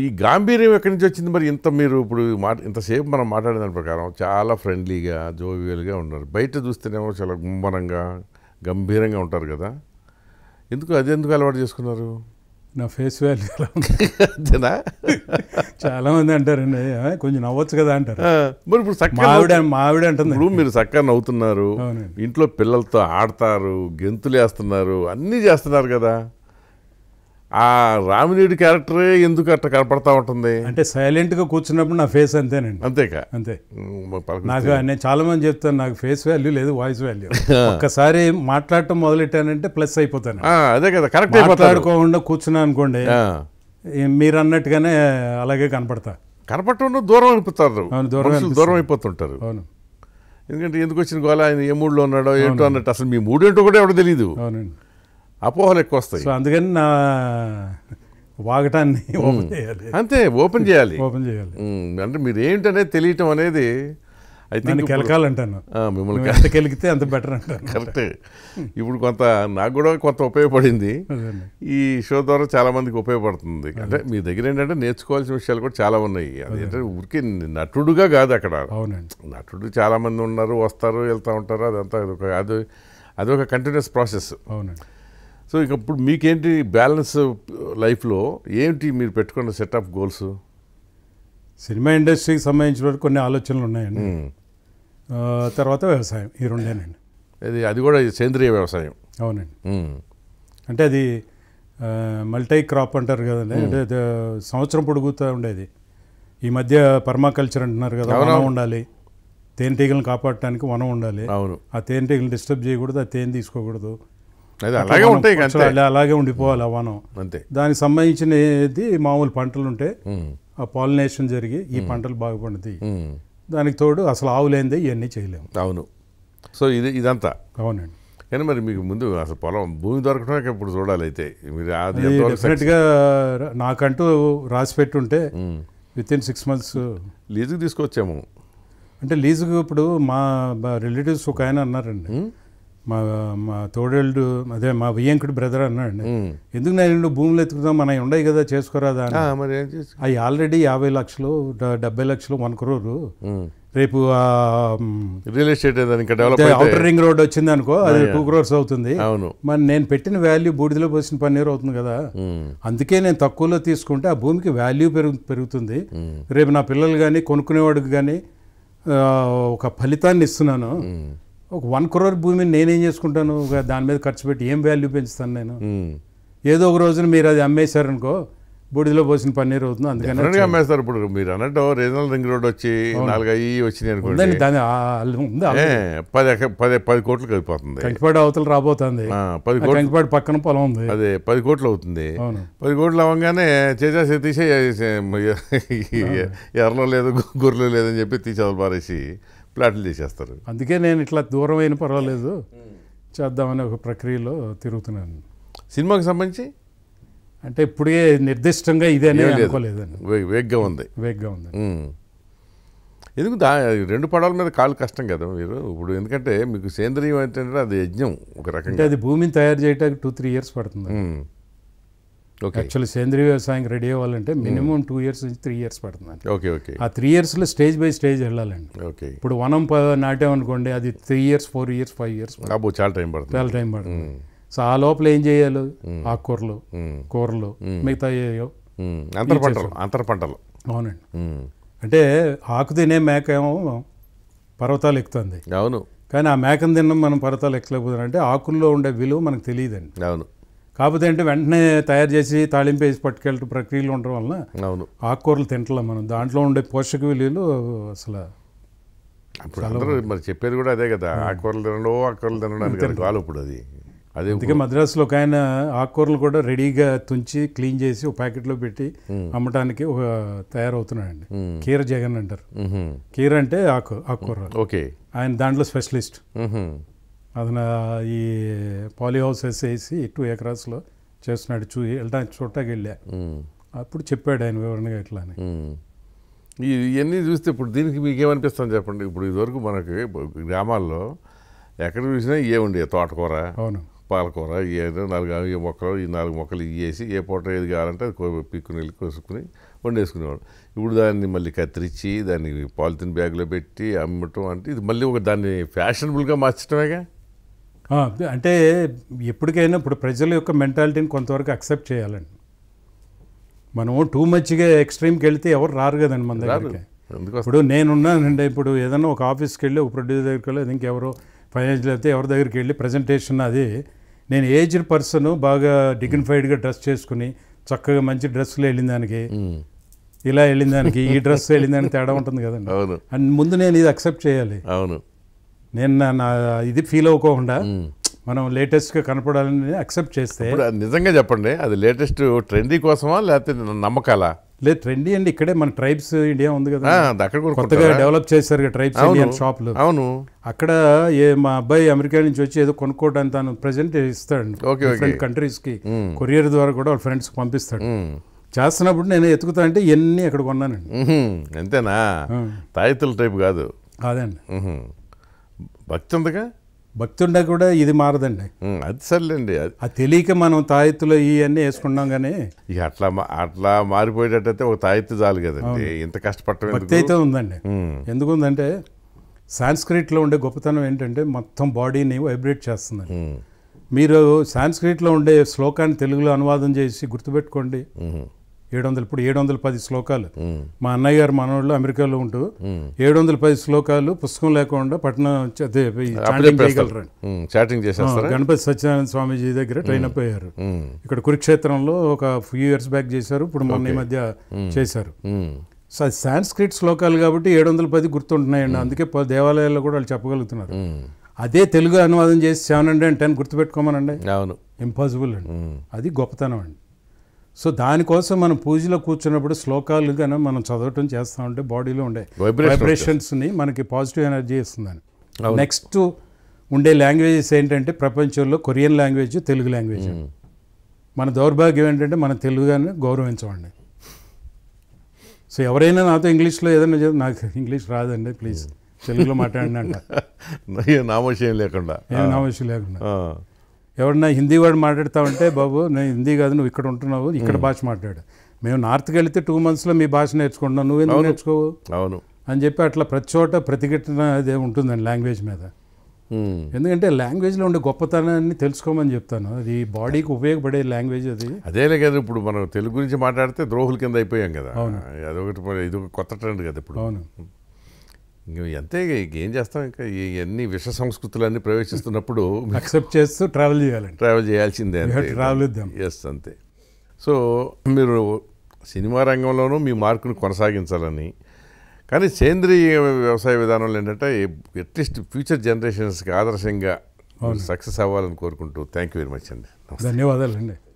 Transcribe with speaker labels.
Speaker 1: గాంభీర్యం ఎక్కడి నుంచి వచ్చింది మరి ఇంత మీరు ఇప్పుడు మాట ఇంతసేపు మనం మాట్లాడిన దాని ప్రకారం చాలా ఫ్రెండ్లీగా జోవియల్గా ఉన్నారు బయట చూస్తేనేమో చాలా గుమ్మనంగా గంభీరంగా ఉంటారు కదా ఎందుకు అది ఎందుకు అలవాటు చేసుకున్నారు
Speaker 2: నా ఫేస్ వాల్యూ ఎలా ఉంది
Speaker 1: అంతేనా
Speaker 2: చాలా మంది అంటారండి "ఆ, కొంచెం నవ్వచ్చు కదా అంటారు
Speaker 1: ఆ, మరి ఇప్పుడు
Speaker 2: మా
Speaker 1: చక్కగా
Speaker 2: ఆవిడ మా ఆవిడ అంటుంది
Speaker 1: ఇప్పుడు మీరు చక్కగా నవ్వుతున్నారు
Speaker 2: అవునండి.
Speaker 1: ఇంట్లో పిల్లలతో ఆడతారు గెంతులు వేస్తున్నారు అన్నీ చేస్తున్నారు కదా ఆ రామినేడి క్యారెక్టరే ఎందుకు అట్లా కనపడతా ఉంటుంది
Speaker 2: అంటే సైలెంట్ గా కూర్చున్నప్పుడు నా ఫేస్ అంతేనండి
Speaker 1: అంతేకా
Speaker 2: అంతే
Speaker 1: ఉమ్, పలకరిస్తే-
Speaker 2: నాకు నేను చాలా మంది చెప్తాను నాకు ఫేస్ వాల్యూ లేదు వాయిస్ వాల్యూ ఒక్కసారి మాట్లాడటం మొదలెట్టానంటే ప్లస్ అయిపోతాను
Speaker 1: ఆ, అదే కదా కరెక్ట్ అయిపోతారు
Speaker 2: మాట్లాడుకోకుండా కూర్చున్నా అనుకోండి
Speaker 1: ఆ,
Speaker 2: ఏ- మీరు అన్నట్టుగానే అలాగే కనపడతా
Speaker 1: కనపడటం దూరం అయిపోతారు
Speaker 2: అవును, దూరం
Speaker 1: మనుషులు దూరం అయిపోతుంటారు
Speaker 2: అవును
Speaker 1: ఎందుకంటే ఎందుకు వచ్చిన గోళ ఆయన ఏ మూడ్లో ఉన్నాడో ఏంటో అన్నట్టు అసలు మీ మూడేంటో కూడా ఎవడో తెలియదు
Speaker 2: అవునండి
Speaker 1: అపోహలు ఎక్కువ వస్తాయి
Speaker 2: సో అందుకని నా వాగటాన్ని ఓపెన్ చేయాలి
Speaker 1: అంతే ఓపెన్ చేయాలి
Speaker 2: ఓపెన్ చేయాలి
Speaker 1: ఉమ్, అంటే మీరు ఏంటనేది తెలియటం అనేది ఐ
Speaker 2: నన్ను
Speaker 1: థింక్
Speaker 2: కెలకాలంటాను
Speaker 1: మిమ్మల్ని
Speaker 2: నువ్వు ఎంత కెలికితే అంత బెటర్ అంటాను
Speaker 1: కరెక్టే ఇప్పుడు కొంత నాకు కూడా కొంత ఉపయోగపడింది
Speaker 2: అదండి.
Speaker 1: ఈ షో ద్వారా చాలా మందికి ఉపయోగపడుతుంది అంటే మీ దగ్గర ఏంటంటే నేర్చుకోవాల్సిన విషయాలు కూడా చాలా ఉన్నాయి అది ఏంటంటే ఊరికే నటుడుగా కాదు అక్కడ
Speaker 2: అవునండి
Speaker 1: నటుడు చాలా మంది ఉన్నారు వస్తారు వెళ్తూ ఉంటారు అదంతా అదొక అది అదొక కంటిన్యూస్ ప్రాసెస్
Speaker 2: అవునండి
Speaker 1: సో ఇక ఇప్పుడు మీకేంటి బ్యాలెన్స్ లైఫ్లో ఏంటి మీరు పెట్టుకున్న సెట్ ఆఫ్ గోల్స్
Speaker 2: సినిమా ఇండస్ట్రీకి సంబంధించిన వరకు కొన్ని ఆలోచనలు ఉన్నాయండి ఆ, తర్వాత వ్యవసాయం ఈ రెండేనండి
Speaker 1: అది అది కూడా సేంద్రియ వ్యవసాయం
Speaker 2: అవునండి
Speaker 1: ఉమ్.
Speaker 2: అంటే అది మల్టీ క్రాప్ అంటారు కదండి అంటే అది సంవత్సరం పొడుగుతూ ఉండేది ఈ మధ్య పర్మాకల్చర్ అంటున్నారు కదా వనం
Speaker 1: అవునవును.
Speaker 2: ఉండాలి తేనెటీగలను కాపాడటానికి వనం ఉండాలి
Speaker 1: అవును
Speaker 2: ఆ తేనెటీగలు డిస్టర్బ్ చేయకూడదు ఆ తేనె తీసుకోకూడదు
Speaker 1: అది అలాగే ఉంటాయి ఇక అంతే
Speaker 2: అలా- అలాగే ఉండిపోవాలి ఆ వనం
Speaker 1: అంతే
Speaker 2: దానికి సంబంధించినది మామూలు పంటలు ఉంటే
Speaker 1: ఉమ్.
Speaker 2: ఆ పాలినేషన్ జరిగి ఈ పంటలు బాగా పండుతాయి
Speaker 1: ఉమ్.
Speaker 2: దానికి తోడు అసలు ఆవులేందే ఇవన్నీ చేయలేము
Speaker 1: అవును సో ఇది ఇదంతా
Speaker 2: అవునండి
Speaker 1: కానీ మరి మీకు ముందు అసలు పొలం భూమి దొరకడమే ఇప్పుడు చూడాలి అయితే మీరు అది
Speaker 2: అది
Speaker 1: ఎంతవరకు
Speaker 2: డెఫినెట్గా నాకంటూ రాసి పెట్టుంటే
Speaker 1: um.
Speaker 2: Within six months
Speaker 1: లీజుకి తీసుకొచ్చాము
Speaker 2: అంటే లీజుకు ఇప్పుడు మా రిలేటివ్స్ ఒక ఆయన అన్నారండి
Speaker 1: ఉమ్.
Speaker 2: మా మా తోడేళ్ళు అదే మా వియ్యంకుడి బ్రదర్ అన్నాడండి
Speaker 1: ఉమ్.
Speaker 2: ఎందుకు నేను భూములు ఎత్తుకుతాం మన ఉండయి కదా చేసుకోరాదా అని
Speaker 1: ఆ, మరి ఏం చేసి
Speaker 2: అవి ఆల్రెడీ యాభై లక్షలు డ- డెబ్బై లక్షలు వన్ క్రోరు
Speaker 1: ఉమ్.
Speaker 2: రేపు
Speaker 1: రియల్ ఎస్టేట్ ఏదైనా ఇంకా డెవలప్ అయితే
Speaker 2: అవుటర్ రింగ్ రోడ్ వచ్చింది అనుకో అది టూ క్రోర్స్ అవుతుంది
Speaker 1: అవును
Speaker 2: మరి నేను పెట్టిన వాల్యూ బూడిదలో పోసిన పన్నీరు అవుతుంది కదా
Speaker 1: ఉమ్.
Speaker 2: అందుకే నేను తక్కువలో తీసుకుంటే ఆ భూమికి వాల్యూ పెరుగు పెరుగుతుంది
Speaker 1: ఉమ్.
Speaker 2: రేపు నా పిల్లలు కానీ కొనుక్కునేవాడికి కానీ ఒక ఫలితాన్ని ఇస్తున్నాను
Speaker 1: ఉమ్.
Speaker 2: ఒక వన్ క్రోర్ భూమిని నేనేం చేసుకుంటాను ఒక దాని మీద ఖర్చు పెట్టి ఏం వాల్యూ పెంచుతాను నేను
Speaker 1: ఉమ్.
Speaker 2: ఏదో ఒక రోజున మీరు అది అమ్మేశారనుకో బూడిదలో పోసిన పన్నీర్ అవుతుంది అందుకని
Speaker 1: డెఫినెట్గా అమ్మేస్తారు ఇప్పుడు మీరు అన్నట్టు రీజనల్ రింగ్ రోడ్ వచ్చి నాలుగు అయ్యి వచ్చినాయి అనుకోండి
Speaker 2: ఉందండి దాని ఆ- ఉంది
Speaker 1: ఏ, పది ఎక- పది పది కోట్లకు అయిపోతుంది
Speaker 2: కంకిపాడు అవతల రాబోతుంది
Speaker 1: ఆ, పది
Speaker 2: ఆ
Speaker 1: కోట్లు
Speaker 2: కంకిపాడు పక్కన పొలం ఉంది
Speaker 1: అదే పది కోట్లు అవుతుంది
Speaker 2: అవును
Speaker 1: పది కోట్లు అవ్వగానే చేసేసి తీసే ఎర్రలో లేదు గొర్రెలో లేదని చెప్పి తీసేది పారేసి ప్లాట్లు చేసేస్తారు
Speaker 2: అందుకే నేను ఇట్లా దూరం అయిన పర్వాలేదు చేద్దామనే ఒక ప్రక్రియలో తిరుగుతున్నాను
Speaker 1: సినిమాకి సంబంధించి
Speaker 2: అంటే ఇప్పుడే నిర్దిష్టంగా ఇదే అని
Speaker 1: ఏం లేదు.
Speaker 2: అనుకోలేదండి
Speaker 1: వే- వేగ్గా ఉంది
Speaker 2: వేగ్గా ఉంది
Speaker 1: ఉమ్. ఎందుకు దా రెండు పడవల మీద కాలు కష్టం కదా మీరు ఇప్పుడు ఎందుకంటే మీకు సేంద్రియం ఏంటంటే అది యజ్ఞం ఒక
Speaker 2: అంటే
Speaker 1: రకంగా
Speaker 2: అది భూమిని తయారు చేయడానికి టూ త్రీ ఇయర్స్ పడుతుంది
Speaker 1: ఉమ్. ఓకే
Speaker 2: యాక్చువల్లీ సేంద్రీయ వ్యవసాయం రెడీ అవ్వాలంటే మినిమం టూ ఇయర్స్ నుంచి త్రీ ఇయర్స్ పడుతుంది
Speaker 1: ఓకే ఓకే
Speaker 2: ఆ త్రీ ఇయర్స్లో స్టేజ్ బై స్టేజ్ వెళ్ళాలండి
Speaker 1: ఓకే
Speaker 2: ఇప్పుడు వనం ప- నాటామనుకోండి అది three years four years five years
Speaker 1: అబ్బో చాలా టైం పడుతుంది
Speaker 2: చాలా టైం పడుతుంది సో ఆ లోపల ఏం చేయాలి ఆకుకూరలు
Speaker 1: ఉమ్.
Speaker 2: కూరలు మిగతా ఏయో
Speaker 1: ఉమ్. అంతర పంటలు అంతర పంటలు
Speaker 2: అవునండి
Speaker 1: ఉమ్.
Speaker 2: అంటే ఆకు తినే మేక ఏమో పర్వతాలు ఎక్కుతుంది
Speaker 1: అవును
Speaker 2: కానీ ఆ మేకను తినడం మనం పర్వతాలు ఎక్కలేకపోతున్నాం అంటే ఆకుల్లో ఉండే విలువ మనకు తెలియదండి
Speaker 1: అవును
Speaker 2: కాకపోతే అంటే వెంటనే తయారు చేసి తాళింపు వేసి పట్టుకెళ్ళటం ప్రక్రియలు ఉండడం వలన
Speaker 1: అవును
Speaker 2: ఆకుకూరలు తింటలేం మనం దాంట్లో ఉండే పోషక విలువలు అసలు
Speaker 1: అప్పుడు అందరూ మరి చెప్పేది కూడా అదే కదా ఆకుకూరలు తినడం ఆకుకూరలు తినడానికి అది కాదు ఇప్పుడు అది అదే
Speaker 2: అందుకే మద్రాసులో ఒక ఆయన ఆకుకూరలు కూడా రెడీగా తుంచి క్లీన్ చేసి ఒక ప్యాకెట్లో పెట్టి అమ్మటానికి ఒక తయారవుతున్నాడండి కీర జగన్ అంటారు
Speaker 1: ఉహుం.
Speaker 2: కీర అంటే ఆకు ఆకుకూర
Speaker 1: ఓకే
Speaker 2: ఆయన దాంట్లో స్పెషలిస్ట్
Speaker 1: ఉహుం.
Speaker 2: అతను ఈ పాలీ హౌసెస్ వేసి టూ ఎకరాస్లో చేస్తున్నాడు చూ వెళ్ళడానికి చూడటానికి వెళ్ళా
Speaker 1: ఉమ్.
Speaker 2: అప్పుడు చెప్పాడు ఆయన వివరణగా ఇట్లా అని
Speaker 1: ఉమ్. ఈ ఇవన్నీ చూస్తే ఇప్పుడు దీనికి మీకు ఏమనిపిస్తుంది చెప్పండి ఇప్పుడు ఇదివరకు మనకి గ్రామాల్లో ఎక్కడ చూసినా ఏ ఉండే తోటకూర
Speaker 2: అవును
Speaker 1: పాలకూర ఏదో నాలుగు ఈ మొక్కలు ఈ నాలుగు మొక్కలు ఇవి వేసి ఏ పూట ఏది కావాలంటే అది కో- పిక్కుని వెళ్ళి కోసుకుని వండేసుకునేవాడు ఇప్పుడు దాన్ని మళ్ళీ కత్తిరించి దాన్ని పాలిథిన్ బ్యాగ్లో పెట్టి అమ్మటం అంటే ఇది మళ్ళీ ఒక దాన్ని ఫ్యాషనబుల్గా మార్చడమేగా
Speaker 2: ఆ, అంటే ఎప్పటికైనా ఇప్పుడు ప్రజల యొక్క మెంటాలిటీని కొంతవరకు అక్సెప్ట్ చేయాలండి మనం టూ మచ్గా ఎక్స్ట్రీమ్కి వెళ్తే ఎవరు రారు కదండి మన
Speaker 1: రాదు
Speaker 2: దగ్గరికి
Speaker 1: అందుకోసం
Speaker 2: ఇప్పుడు నేనున్నానండి ఇప్పుడు ఏదైనా ఒక ఆఫీస్కి వెళ్ళి ఒక ప్రొడ్యూసర్ దగ్గరికి వెళ్ళి అది ఇంకెవరో ఫైనాన్షియల్ అయితే ఎవరి దగ్గరికి వెళ్ళి ప్రజెంటేషన్ అది నేను ఏజ్డ్ పర్సన్ బాగా డిగ్నిఫైడ్గా డ్రెస్ చేసుకుని చక్కగా మంచి డ్రెస్సులు వెళ్ళిన దానికి
Speaker 1: ఉమ్,
Speaker 2: ఇలా వెళ్ళిన దానికి ఈ డ్రెస్ వెళ్ళిన దానికి తేడా ఉంటుంది కదండి
Speaker 1: అవును
Speaker 2: అండ్ ముందు నేను ఇది అక్సెప్ట్ చేయాలి
Speaker 1: అవును
Speaker 2: నేను నా- నా ఇది ఫీల్ అవ్వకుండా
Speaker 1: ఉమ్.
Speaker 2: మనం లేటెస్ట్గా కనపడాలని అక్సెప్ట్ చేస్తే
Speaker 1: ఇప్పుడు అది నిజంగా చెప్పండి అది లేటెస్ట్ ట్రెండీ కోసమా లేకపోతే నమ్మకాలా
Speaker 2: లేదు ట్రెండీ అండి ఇక్కడే మన ట్రైబ్స్ ఇండియా ఉంది కదా
Speaker 1: ఆ, అది అక్కడ కూడా
Speaker 2: కొత్తగా
Speaker 1: కొనుక్కుంటారా?
Speaker 2: డెవలప్ చేశారు కదా ట్రైబ్స్
Speaker 1: అవును
Speaker 2: ఇండియన్ షాప్లు
Speaker 1: అవును
Speaker 2: అక్కడ ఏ మా అబ్బాయి అమెరికా నుంచి వచ్చి ఏదో కొనుక్కోవడానికి తాను ప్రజెంట్ ఇస్తాడు
Speaker 1: ఓకే, ఓకే.
Speaker 2: డిఫరెంట్ కంట్రీస్కి
Speaker 1: మ్మ్.
Speaker 2: కొరియర్ ద్వారా కూడా వాళ్ళ ఫ్రెండ్స్కి పంపిస్తాడు
Speaker 1: ఉమ్,
Speaker 2: చేస్తున్నప్పుడు నేను ఎతుకుతా అంటే ఇవన్నీ అక్కడ కొన్నానండి
Speaker 1: ఉహుం, అంతేనా
Speaker 2: ఆ,
Speaker 1: తాయితుల టైప్ కాదు
Speaker 2: అదండి
Speaker 1: ఉహుం. భక్తి ఉందిగా
Speaker 2: భక్తుండా కూడా ఇది మారదండి
Speaker 1: ఉమ్, అది సర్లేండి అది
Speaker 2: అది తెలియక మనం తాయెత్తులు ఇవన్నీ వేసుకున్నాం కానీ
Speaker 1: ఇక అట్లా మా- అట్లా మారిపోయేటట్టయితే ఒక తాయిత్తు చాలు కదండి ఇంత కష్టపడటం
Speaker 2: భక్తి అయితే ఉందండి
Speaker 1: ఉమ్,
Speaker 2: ఎందుకుందంటే సాంస్క్రిట్లో ఉండే గొప్పతనం ఏంటంటే మొత్తం బాడీని వైబ్రేట్ చేస్తుంది
Speaker 1: ఉమ్,
Speaker 2: మీరు సాంస్క్రిట్లో ఉండే శ్లోకాన్ని తెలుగులో అనువాదం చేసి గుర్తుపెట్టుకోండి
Speaker 1: ఉమ్,
Speaker 2: ఏడు వందలు ఇప్పుడు ఏడు వందల పది శ్లోకాలు
Speaker 1: ఉమ్,
Speaker 2: మా అన్నయ్య గారు మనవాళ్ళు అమెరికాలో ఉంటూ
Speaker 1: ఉమ్.
Speaker 2: ఏడు వందల పది శ్లోకాలు పుస్తకం లేకుండా పట్నం చ- అదే ఈ
Speaker 1: అప్పుడే
Speaker 2: చాంటింగ్
Speaker 1: చెప్పేస్తారు.
Speaker 2: చేయగలరు
Speaker 1: ఉమ్, చాటింగ్ చేసేస్తారా
Speaker 2: గణపతి సత్యనారాయణ స్వామీజీ దగ్గర ట్రైన్ అప్ అయ్యారు
Speaker 1: ఉమ్,
Speaker 2: ఇక్కడ కురుక్షేత్రంలో ఒక ఫ్యూ ఇయర్స్ బ్యాక్ చేశారు ఇప్పుడు మొన్న ఈ మధ్య చేశారు
Speaker 1: ఉమ్,
Speaker 2: సో అది సాంస్క్రిట్ శ్లోకాలు కాబట్టి ఏడు వందల పది గుర్తుంటున్నాయండి అందుకే ప- దేవాలయాల్లో కూడా వాళ్ళు చెప్పగలుగుతున్నారు
Speaker 1: ఉమ్.
Speaker 2: అదే తెలుగు అనువాదం చేసి సెవెన్ హండ్రెడ్ అండ్ టెన్ గుర్తుపెట్టుకోమనండి
Speaker 1: అవును
Speaker 2: ఇంపాసిబుల్ అండి
Speaker 1: ఉమ్,
Speaker 2: అది గొప్పతనం అండి సో దానికోసం మనం పూజలో కూర్చున్నప్పుడు శ్లోకాలు కానీ మనం చదవటం చేస్తూ ఉంటే బాడీలో ఉండే
Speaker 1: Vibration
Speaker 2: వైబ్రేషన్స్ని మనకి పాజిటివ్ ఎనర్జీ ఇస్తుందని
Speaker 1: అవును.
Speaker 2: నెక్స్ట్ ఉండే లాంగ్వేజెస్ ఏంటంటే ప్రపంచంలో Korean language Telugu language
Speaker 1: um.
Speaker 2: మన దౌర్భాగ్యం ఏంటంటే మన తెలుగుగానే గౌరవించమండి సో ఎవరైనా నాతో ఇంగ్లీష్లో ఏదైనా చెప్ నాకు ఇంగ్లీష్ రాదండి ప్లీజ్ తెలుగులో మాట్లాడండి అంట
Speaker 1: ఏ నామోషయం లేకుండా
Speaker 2: ఏం అవసరం లేకుండా
Speaker 1: ఆ,
Speaker 2: ఎవరన్నా హిందీ వాడు మాట్లాడతావంటే బాబు నేను హిందీ కాదు నువ్వు ఇక్కడ ఉంటున్నావు ఇక్కడ భాష మాట్లాడు మేము నార్త్కి వెళితే టూ మంత్స్లో మీ భాష నేర్చుకుంటున్నావు నువ్వు ఎందుకు
Speaker 1: అవును.
Speaker 2: నేర్చుకోవు
Speaker 1: అవును
Speaker 2: అని చెప్పి అట్లా ప్రతి చోట ప్రతిఘటన అదే ఉంటుందండి లాంగ్వేజ్ మీద
Speaker 1: ఉమ్.
Speaker 2: ఎందుకంటే లాంగ్వేజ్లో ఉండే గొప్పతనాన్ని తెలుసుకోమని చెప్తాను అది బాడీకి ఉపయోగపడే లాంగ్వేజ్ అది
Speaker 1: అదేలే కదా ఇప్పుడు మనం తెలుగు గురించి మాట్లాడితే ద్రోహుల కింద అయిపోయాం కదా
Speaker 2: అవును.
Speaker 1: అదొకటి మరి ఇది ఒక కొత్త ట్రెండ్ కదా ఇప్పుడు
Speaker 2: అవును
Speaker 1: ఇంక అంతే ఇక ఏం చేస్తాం ఇంకా ఇవన్నీ విష సంస్కృతులన్నీ ప్రవేశిస్తున్నప్పుడు
Speaker 2: అక్సెప్ట్ చేస్తూ ట్రావెల్ చేయాలండి
Speaker 1: ట్రావెల్ చేయాల్సిందే
Speaker 2: We have to travel with them.
Speaker 1: Yes అంతే సో మీరు సినిమా రంగంలోనూ మీ మార్కును కొనసాగించాలని కానీ సేంద్రీయ వ్యవసాయ విధానంలో ఏంటంటే అట్లీస్ట్ ఫ్యూచర్ జనరేషన్స్కి ఆదర్శంగా సక్సెస్ అవ్వాలని కోరుకుంటూ థ్యాంక్ యూ వెరీ మచ్ అండి
Speaker 2: ధన్యవాదాలండి